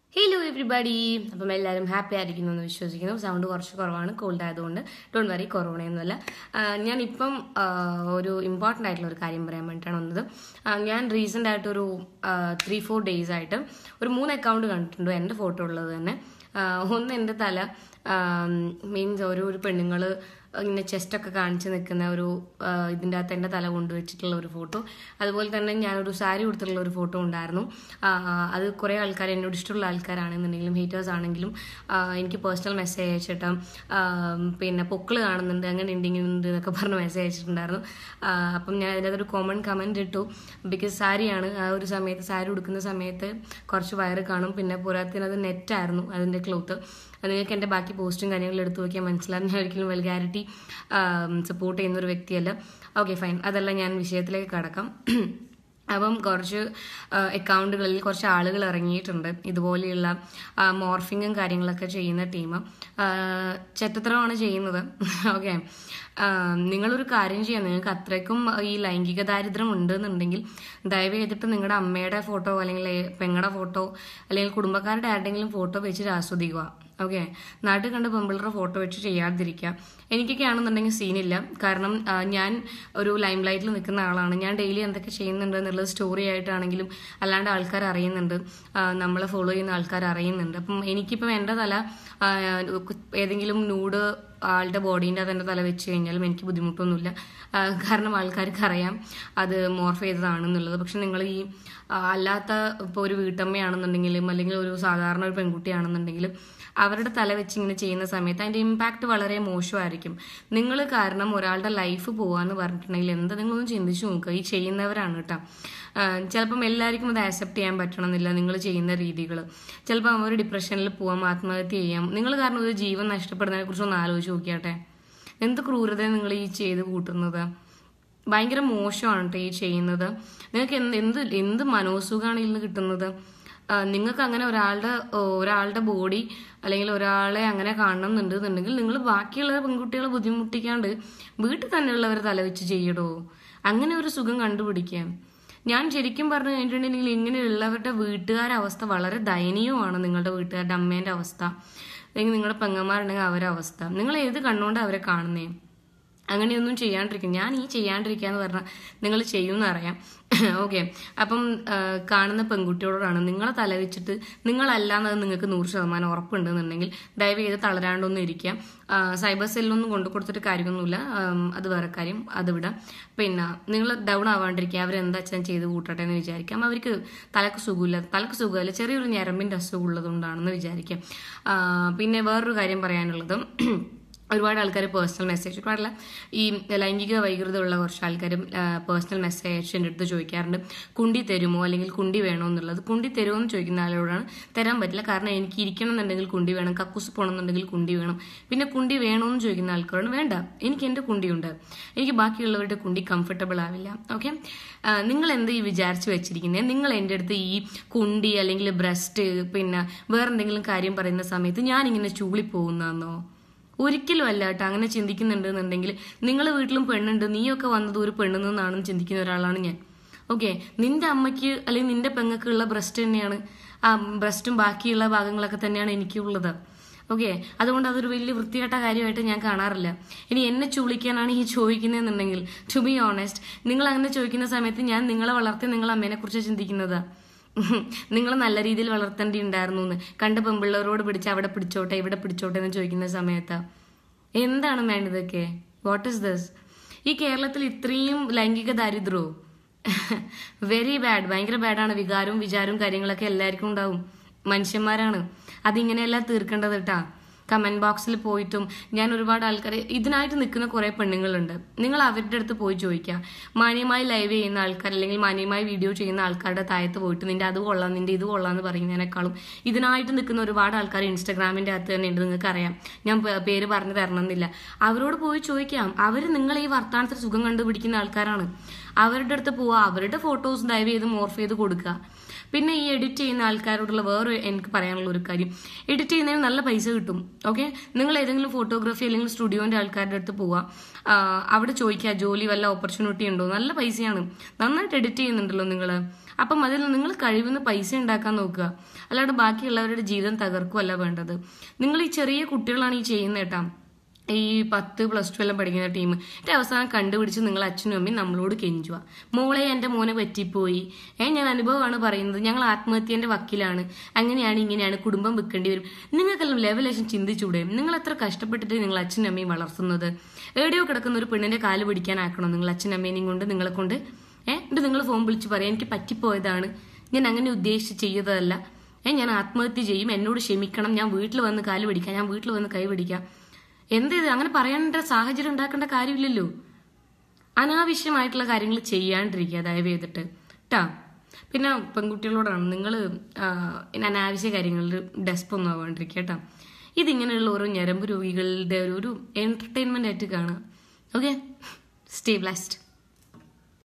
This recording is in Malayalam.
ഹലോ എവ്രിബഡി അപ്പം എല്ലാവരും ഹാപ്പി ആയിരിക്കുന്നു എന്ന് വിശ്വസിക്കുന്നു സൗണ്ട് കുറച്ച് കുറവാണ് കോൾഡ് ആയതുകൊണ്ട് ഡോണ്ട് വറി കൊറോണയൊന്നുമല്ല ആ, ഞാനിപ്പം ആ, ഒരു ഇമ്പോർട്ടൻ്റ് ആയിട്ടുള്ള ഒരു കാര്യം പറയാൻ വേണ്ടിയിട്ടാണ് വന്നത് ആ, ഞാൻ റീസെൻ്റ് ആയിട്ടൊരു ത്രീ ഫോർ ഡേയ്സ് ആയിട്ട് ഒരു മൂന്ന് അക്കൗണ്ട് കണ്ടിട്ടുണ്ട് എൻ്റെ ഫോട്ടോ ഉള്ളത് തന്നെ ആ, ഒന്ന് എൻ്റെ തല മീൻസ് ഓരോ ഒരു പെണ്ണുങ്ങൾ ഇങ്ങനെ ചെസ്റ്റൊക്കെ കാണിച്ച് നിൽക്കുന്ന ഒരു ആ, ഇതിൻ്റെ അകത്ത് എൻ്റെ തല കൊണ്ടുവച്ചിട്ടുള്ള ഒരു ഫോട്ടോ അതുപോലെ തന്നെ ഞാനൊരു സാരി കൊടുത്തിട്ടുള്ള ഒരു ഫോട്ടോ ഉണ്ടായിരുന്നു ആ, അത് കുറേ ആൾക്കാർ എന്നോട് ഇഷ്ടമുള്ള ആൾക്കാരാണെന്നുണ്ടെങ്കിലും ഹേറ്റേഴ്സ് ആണെങ്കിലും ആ, എനിക്ക് പേഴ്സണൽ മെസ്സേജ് അയച്ചിട്ട് ആ, പിന്നെ പൊക്കിൾ കാണുന്നുണ്ട് അങ്ങനെ ഉണ്ടെങ്കിൽ ഉണ്ട് എന്നൊക്കെ പറഞ്ഞ് മെസ്സേജ് അയച്ചിട്ടുണ്ടായിരുന്നു ആ, അപ്പം ഞാൻ അതിൻ്റെ ഒരു കോമൺ കമൻറ്റ് ഇട്ടു ബിക്കോസ് സാരിയാണ് ആ ഒരു സമയത്ത് സാരി ഉടുക്കുന്ന സമയത്ത് കുറച്ച് വയറ് കാണും പിന്നെ പോരാത്തിന് അത് നെറ്റായിരുന്നു അതിൻ്റെ ക്ലോത്ത് അത് നിങ്ങൾക്ക് എൻ്റെ ബാക്കി പോസ്റ്റും കാര്യങ്ങളും എടുത്തു നോക്കിയാൽ മനസ്സിലാകും ഞാൻ ഒരിക്കലും വൽഗാരിറ്റി സപ്പോർട്ട് ചെയ്യുന്ന ഒരു വ്യക്തിയല്ല ഓക്കെ ഫൈൻ അതല്ല ഞാൻ വിഷയത്തിലേക്ക് കടക്കാം അപ്പം കുറച്ച് അക്കൗണ്ടുകളിൽ കുറച്ച് ആളുകൾ ഇറങ്ങിയിട്ടുണ്ട് ഇതുപോലെയുള്ള മോർഫിങ്ങും കാര്യങ്ങളൊക്കെ ചെയ്യുന്ന ടീം ചെറ്റത്തരമാണ് ചെയ്യുന്നത് ഓക്കെ നിങ്ങളൊരു കാര്യം ചെയ്യാം നിങ്ങൾക്ക് അത്രയ്ക്കും ഈ ലൈംഗിക ദാരിദ്ര്യം ഉണ്ടെന്നുണ്ടെങ്കിൽ ദയവ് ചെയ്തിട്ട് നിങ്ങളുടെ അമ്മയുടെ ഫോട്ടോ അല്ലെങ്കിൽ പെങ്ങളുടെ ഫോട്ടോ അല്ലെങ്കിൽ കുടുംബക്കാരുടെ ആരുടെങ്കിലും ഫോട്ടോ വെച്ചിട്ട് ആസ്വദിക്കുക ഓക്കെ നാട്ടിൽ കണ്ട് പെമ്പിളറുടെ ഫോട്ടോ വെച്ച് ചെയ്യാതിരിക്കുക എനിക്കൊക്കെ ആണെന്നുണ്ടെങ്കിൽ സീനില്ല കാരണം ആ, ഞാൻ ഒരു ലൈം ലൈറ്റിൽ നിൽക്കുന്ന ആളാണ് ഞാൻ ഡെയിലി എന്തൊക്കെ ചെയ്യുന്നുണ്ട് എന്നുള്ളത് സ്റ്റോറി ആയിട്ടാണെങ്കിലും അല്ലാണ്ട് ആൾക്കാർ അറിയുന്നുണ്ട് ആ, നമ്മളെ ഫോളോ ചെയ്യുന്ന ആൾക്കാർ അറിയുന്നുണ്ട് അപ്പം എനിക്കിപ്പം എൻ്റെ തല ആ, ഏതെങ്കിലും നൂഡ് ആളുടെ ബോഡീൻ്റെ അതെൻ്റെ തല വെച്ച് കഴിഞ്ഞാലും എനിക്ക് ബുദ്ധിമുട്ടൊന്നുമില്ല ആ, കാരണം ആൾക്കാർക്ക് അറിയാം അത് മോർഫ് ചെയ്തതാണെന്നുള്ളത് പക്ഷെ നിങ്ങൾ ഈ ആ, അല്ലാത്ത ഇപ്പോൾ ഒരു വീട്ടമ്മയാണെന്നുണ്ടെങ്കിലും അല്ലെങ്കിൽ ഒരു സാധാരണ ഒരു പെൺകുട്ടിയാണെന്നുണ്ടെങ്കിലും അവരുടെ തല വെച്ച് ഇങ്ങനെ ചെയ്യുന്ന സമയത്ത് അതിന്റെ ഇമ്പാക്ട് വളരെ മോശമായിരിക്കും നിങ്ങൾ കാരണം ഒരാളുടെ ലൈഫ് പോവാന്ന് പറഞ്ഞിട്ടുണ്ടെങ്കിൽ എന്താ നിങ്ങളൊന്ന് ചിന്തിച്ചു നോക്കുക ഈ ചെയ്യുന്നവരാണ് കേട്ടോ ചിലപ്പം എല്ലാവർക്കും അത് ആക്സെപ്റ്റ് ചെയ്യാൻ പറ്റണമെന്നില്ല നിങ്ങൾ ചെയ്യുന്ന രീതികൾ ചിലപ്പോൾ അവർ ഡിപ്രഷനിൽ പോവാം ആത്മഹത്യ ചെയ്യാം നിങ്ങൾ കാരണം ഒരു ജീവൻ നഷ്ടപ്പെടുന്നതിനെ കുറിച്ച് ഒന്ന് ആലോചിച്ച് നോക്കിയാട്ടെ എന്ത് ക്രൂരത നിങ്ങൾ ഈ ചെയ്ത് കൂട്ടുന്നത് ഭയങ്കര മോശമാണ് കേട്ടോ ഈ ചെയ്യുന്നത് നിങ്ങൾക്ക് എന്ത് എന്ത് എന്ത് മനോസുഖമാണ് ഇതിൽ നിന്ന് കിട്ടുന്നത് ആ, നിങ്ങൾക്ക് അങ്ങനെ ഒരാളുടെ ഒരാളുടെ ബോഡി അല്ലെങ്കിൽ ഒരാളെ അങ്ങനെ കാണണമെന്നുണ്ടെന്നുണ്ടെങ്കിൽ നിങ്ങൾ ബാക്കിയുള്ള പെൺകുട്ടികളെ ബുദ്ധിമുട്ടിക്കാണ്ട് വീട്ടിൽ തന്നെയുള്ളവരെ തലവെച്ച് ചെയ്യടോ അങ്ങനെ ഒരു സുഖം കണ്ടുപിടിക്കാം ഞാൻ ശരിക്കും പറഞ്ഞു കഴിഞ്ഞിട്ടുണ്ടെങ്കിൽ ഇങ്ങനെയുള്ളവരുടെ വീട്ടുകാരുടെ അവസ്ഥ വളരെ ദയനീയമാണ് നിങ്ങളുടെ വീട്ടുകാരുടെ അമ്മേന്റെ അവസ്ഥ അല്ലെങ്കിൽ നിങ്ങളുടെ പെങ്ങന്മാരുണ്ടെങ്കിൽ അവരുടെ അവസ്ഥ നിങ്ങൾ ഏത് കണ്ണുകൊണ്ട് അവരെ കാണുന്നേ അങ്ങനെയൊന്നും ചെയ്യാണ്ടിരിക്കും ഞാൻ ഈ ചെയ്യാണ്ടിരിക്കുക എന്ന് പറഞ്ഞാൽ നിങ്ങൾ ചെയ്യുമെന്ന് അറിയാം ഓക്കെ അപ്പം ആ, കാണുന്ന പെൺകുട്ടിയോടാണ് നിങ്ങളെ തല വെച്ചിട്ട് നിങ്ങളല്ലാന്നത് നിങ്ങൾക്ക് നൂറ് ശതമാനം ഉറപ്പുണ്ടെന്നുണ്ടെങ്കിൽ ദയവ് ചെയ്ത് തളരാണ്ടൊന്നും ഇരിക്കുക ആ, സൈബർ സെല്ലൊന്നും കൊണ്ടു കൊടുത്തിട്ട് കാര്യമൊന്നുമില്ല ആം, അത് വേറെ കാര്യം അത് വിടാം പിന്നെ നിങ്ങൾ ഡൗൺ ആവാണ്ടിരിക്കുക അവരെന്താ വെച്ചാൽ ചെയ്ത് കൂട്ടട്ടെ എന്ന് വിചാരിക്കാം അവർക്ക് തലക്ക് സുഖമില്ല തലക്ക് സുഖമില്ല ചെറിയൊരു ഞരമ്പിന്റെ അസുഖം ഉള്ളതുകൊണ്ടാണെന്ന് വിചാരിക്കാം ആ, പിന്നെ വേറൊരു കാര്യം പറയാനുള്ളത് ഒരുപാട് ആൾക്കാർ പേഴ്സണൽ മെസ്സേജ് ഒരുപാടല്ല ഈ ലൈംഗിക വൈകൃതമുള്ള കുറച്ച് ആൾക്കാർ പേഴ്സണൽ മെസ്സേജ് എൻ്റെ അടുത്ത് ചോദിക്കാറുണ്ട് കുണ്ടി തരുമോ അല്ലെങ്കിൽ കുണ്ടി വേണോ എന്നുള്ളത് കുണ്ടി തരുമോ എന്ന് ചോദിക്കുന്ന ആളോടാണ് തരാൻ പറ്റില്ല കാരണം എനിക്ക് ഇരിക്കണം എന്നുണ്ടെങ്കിൽ കുണ്ടി വേണം കക്കൂസ് പോകണമെന്നുണ്ടെങ്കിൽ കുണ്ടി വേണം പിന്നെ കുണ്ടി വേണോ എന്ന് ചോദിക്കുന്ന ആൾക്കാരോട് വേണ്ട എനിക്ക് എൻ്റെ കുണ്ടിയുണ്ട് എനിക്ക് ബാക്കിയുള്ളവരുടെ കുണ്ടി കംഫർട്ടബിൾ ആവില്ല ഓക്കെ നിങ്ങൾ എന്ത് ഈ വിചാരിച്ച് വെച്ചിരിക്കുന്നത് നിങ്ങൾ എൻ്റെ അടുത്ത് ഈ കുണ്ടി അല്ലെങ്കിൽ ബ്രസ്റ്റ് പിന്നെ വേറെന്തെങ്കിലും കാര്യം പറയുന്ന സമയത്ത് ഞാനിങ്ങനെ ചൂളി പോകുന്നതെന്നോ ഒരിക്കലും അല്ല കേട്ടോ അങ്ങനെ ചിന്തിക്കുന്നുണ്ടെന്നുണ്ടെങ്കിൽ നിങ്ങളെ വീട്ടിലും പെണ്ണുണ്ട് നീയൊക്കെ വന്നത് ഒരു പെണ്ണിൽ നിന്നാണെന്ന് ചിന്തിക്കുന്ന ഒരാളാണ് ഞാൻ ഓക്കെ നിന്റെ അമ്മയ്ക്ക് അല്ലെങ്കിൽ നിന്റെ പെങ്ങൾക്കുള്ള ബ്രസ്റ്റ് തന്നെയാണ് ആ ബ്രസ്റ്റും ബാക്കിയുള്ള ഭാഗങ്ങളൊക്കെ തന്നെയാണ് എനിക്കുള്ളത് ഓക്കെ അതുകൊണ്ട് അതൊരു വലിയ വൃത്തികെട്ട കാര്യമായിട്ട് ഞാൻ കാണാറില്ല ഇനി എന്നെ ചൂളിക്കാനാണ് ഈ ചോദിക്കുന്നതെന്നുണ്ടെങ്കിൽ ടു ബി ഓണസ്റ്റ് നിങ്ങൾ അങ്ങനെ ചോദിക്കുന്ന സമയത്ത് ഞാൻ നിങ്ങളെ വളർത്തി നിങ്ങളെ അമ്മേനെ കുറിച്ച് ചിന്തിക്കുന്നത് നിങ്ങൾ നല്ല രീതിയിൽ വളർത്തേണ്ടിണ്ടായിരുന്നു എന്ന് കണ്ട പെമ്പിള്ളവരോട് പിടിച്ച് അവിടെ പിടിച്ചോട്ടെ ഇവിടെ പിടിച്ചോട്ടെ എന്ന് ചോദിക്കുന്ന സമയത്ത് എന്താണ് വേണ്ടത് ഇതൊക്കെ വാട്ട് ഇസ് ദിസ് ഈ കേരളത്തിൽ ഇത്രയും ലൈംഗിക ദാരിദ്ര്യവും വെരി ബാഡ് ഭയങ്കര ബാഡാണ് വികാരവും വിചാരവും കാര്യങ്ങളൊക്കെ എല്ലാവർക്കും ഉണ്ടാവും മനുഷ്യന്മാരാണ് അതിങ്ങനെയല്ല തീർക്കേണ്ടത് കേട്ടാ കമന്റ് ബോക്സിൽ പോയിട്ടും ഞാൻ ഒരുപാട് ആൾക്കാർ ഇതിനായിട്ട് നിൽക്കുന്ന കുറെ പെണ്ണുങ്ങളുണ്ട് നിങ്ങൾ അവരുടെ അടുത്ത് പോയി ചോദിക്കുക മാന്യമായി ലൈവ് ചെയ്യുന്ന ആൾക്കാർ അല്ലെങ്കിൽ മാന്യമായി വീഡിയോ ചെയ്യുന്ന ആൾക്കാരുടെ താഴത്ത് പോയിട്ട് നിന്റെ അത് കൊള്ളാം നിന്റെ ഇത് കൊള്ളാം എന്ന് പറയുന്നതിനേക്കാളും ഇതിനായിട്ട് നിൽക്കുന്ന ഒരുപാട് ആൾക്കാർ ഇൻസ്റ്റാഗ്രാമിന്റെ അകത്ത് തന്നെ ഉണ്ട് നിങ്ങൾക്ക് അറിയാം ഞാൻ പേ- പേര് പറഞ്ഞു തരണമെന്നില്ല അവരോട് പോയി ചോദിക്കാം അവർ നിങ്ങൾ ഈ വർത്താനത്തിൽ സുഖം കണ്ടുപിടിക്കുന്ന ആൾക്കാരാണ് അവരുടെ അടുത്ത് പോവുക അവരുടെ ഫോട്ടോസ് ദയവ് ചെയ്ത് മോർഫ് ചെയ്ത് കൊടുക്കുക പിന്നെ ഈ എഡിറ്റ് ചെയ്യുന്ന ആൾക്കാരോടുള്ള വേറെ എനിക്ക് പറയാനുള്ള ഒരു കാര്യം എഡിറ്റ് ചെയ്യുന്നതിന് നല്ല പൈസ കിട്ടും ഓക്കെ നിങ്ങൾ ഏതെങ്കിലും ഫോട്ടോഗ്രാഫി അല്ലെങ്കിൽ സ്റ്റുഡിയോന്റെ ആൾക്കാരുടെ അടുത്ത് പോവാം ആ, അവിടെ ചോദിക്കുക ജോലി വല്ല ഓപ്പർച്യൂണിറ്റി ഉണ്ടോ നല്ല പൈസയാണ് നന്നായിട്ട് എഡിറ്റ് ചെയ്യുന്നുണ്ടല്ലോ നിങ്ങൾ അപ്പം അതിൽ നിങ്ങൾ കഴിവുന്ന പൈസ ഉണ്ടാക്കാൻ നോക്കുക അല്ലാണ്ട് ബാക്കിയുള്ളവരുടെ ജീവിതം തകർക്കുകയല്ല വേണ്ടത് നിങ്ങൾ ഈ ചെറിയ കുട്ടികളാണ് ഈ ചെയ്യുന്നത് കേട്ടാ ഈ പത്ത് പ്ലസ് ടു എല്ലാം പഠിക്കുന്ന ടീം എന്നിട്ട് അവസാനം കണ്ടുപിടിച്ച് നിങ്ങൾ അച്ഛനും അമ്മയും നമ്മളോട് കെഞ്ചുക മോളെ എൻ്റെ മോനെ പറ്റിപ്പോയി ഏ ഞാൻ അനുഭവമാണ് പറയുന്നത് ഞങ്ങൾ ആത്മഹത്യന്റെ വക്കിലാണ് അങ്ങനെയാണ് ഇങ്ങനെയാണ് കുടുംബം വെക്കേണ്ടി വരും നിങ്ങൾക്കെല്ലാം ലെവലേഷൻ ചിന്തിച്ചൂടെ നിങ്ങൾ എത്ര കഷ്ടപ്പെട്ടിട്ട് നിങ്ങൾ അച്ഛനും അമ്മയും വളർത്തുന്നത് എവിടെയോ കിടക്കുന്ന ഒരു പെണ്ണിന്റെ കാല് പിടിക്കാനാക്കണോ നിങ്ങൾ അച്ഛനും അമ്മേനെയും കൊണ്ട് നിങ്ങളെ കൊണ്ട് ഏഹ് എന്നിട്ട് നിങ്ങൾ ഫോൺ വിളിച്ച് പറയാം എനിക്ക് പറ്റിപ്പോയതാണ് ഞാൻ അങ്ങനെ ഉദ്ദേശിച്ച് ചെയ്തതല്ല ഏ ഞാൻ ആത്മഹത്യ ചെയ്യും എന്നോട് ക്ഷമിക്കണം ഞാൻ വീട്ടിൽ വന്ന് കാല് പിടിക്കാം ഞാൻ വീട്ടിൽ വന്ന് കൈ പിടിക്കാം എന്ത് ഇത് അങ്ങനെ പറയാനുള്ള സാഹചര്യം ഉണ്ടാക്കേണ്ട കാര്യമില്ലല്ലോ അനാവശ്യമായിട്ടുള്ള കാര്യങ്ങൾ ചെയ്യാണ്ടിരിക്കുക ദയവ് ചെയ്തിട്ട് ട്ടാ പിന്നെ പെൺകുട്ടികളോടാണ് നിങ്ങൾ അനാവശ്യ കാര്യങ്ങളിൽ ഡെസ്പ് ഒന്നും ആവാണ്ടിരിക്കുക കേട്ടോ ഇതിങ്ങനെയുള്ള ഓരോ ഞരമ്പ് രോഗികളുടെ ഒരു ഒരു എന്റർടൈൻമെന്റ് ആയിട്ട് കാണാം ഓക്കെ സ്റ്റേ ബ്ലാസ്റ്റ്